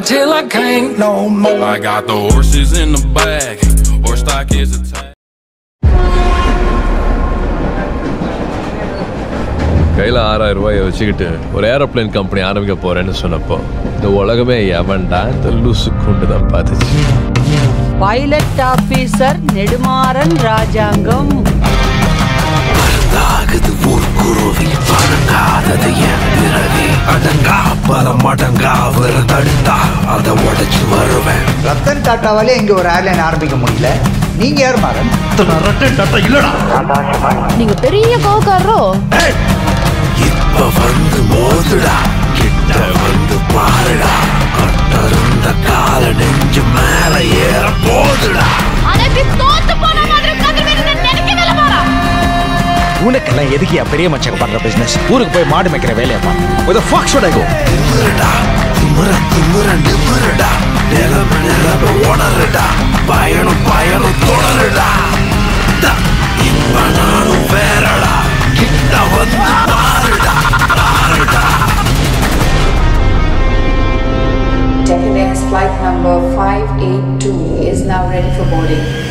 till I can't no more. I got the horses in the back. Horse stock is attached. கையில் ஆறாயிரம் ரூபாயை வச்சுக்கிட்டு ஒரு aeroplane company ஆரம்பிக்க போறேன்னு சொன்னப்போ இந்த உலகமே எவன்டா இந்த லூசு கொண்டு தான் பார்த்துச்சு பைலட் ஆபீசர் நெடுமாறன் ராஜாங்கம் ஆகுது ஊர்க்குருவி பணங்காதது என் பிறவி அடங்கா பல மடங்கா அவரை தடுத்தா அதை உடைச்சு வருவேன் ரத்தன் டாட்டாவாலே இங்க ஒரு ஏர்லைன் ஆரம்பிக்க முடியல நீங்க யார் மாறன் நீங்க பெரிய கோவக்காரரோ இப்ப வந்து மோதுடா கிட்ட வந்து பாருடா கட்டருந்த கால நெஞ்சு மேல ஏற போதுடா ஆனா இப்படி தோத்து போன மாதிரி உட்கார்ந்து நினைக்கவே போறா உனக்கெல்லாம் எதுக்கு என் பெரிய மச்சங்க பண்ற பிசினஸ் ஊருக்கு போய் மாடு மேய்க்கிற வேலையை பாரு with the fuck should I go திமிருடா திமிர திமிர நிமிருடா நிலம நிலம உணருடா பயணம் பயணம் தொடருடா த, இப்ப நானும் வேறடா கிட்ட வந்து பாருடா பாருடா Japan Air's flight number 582 is now ready for boarding.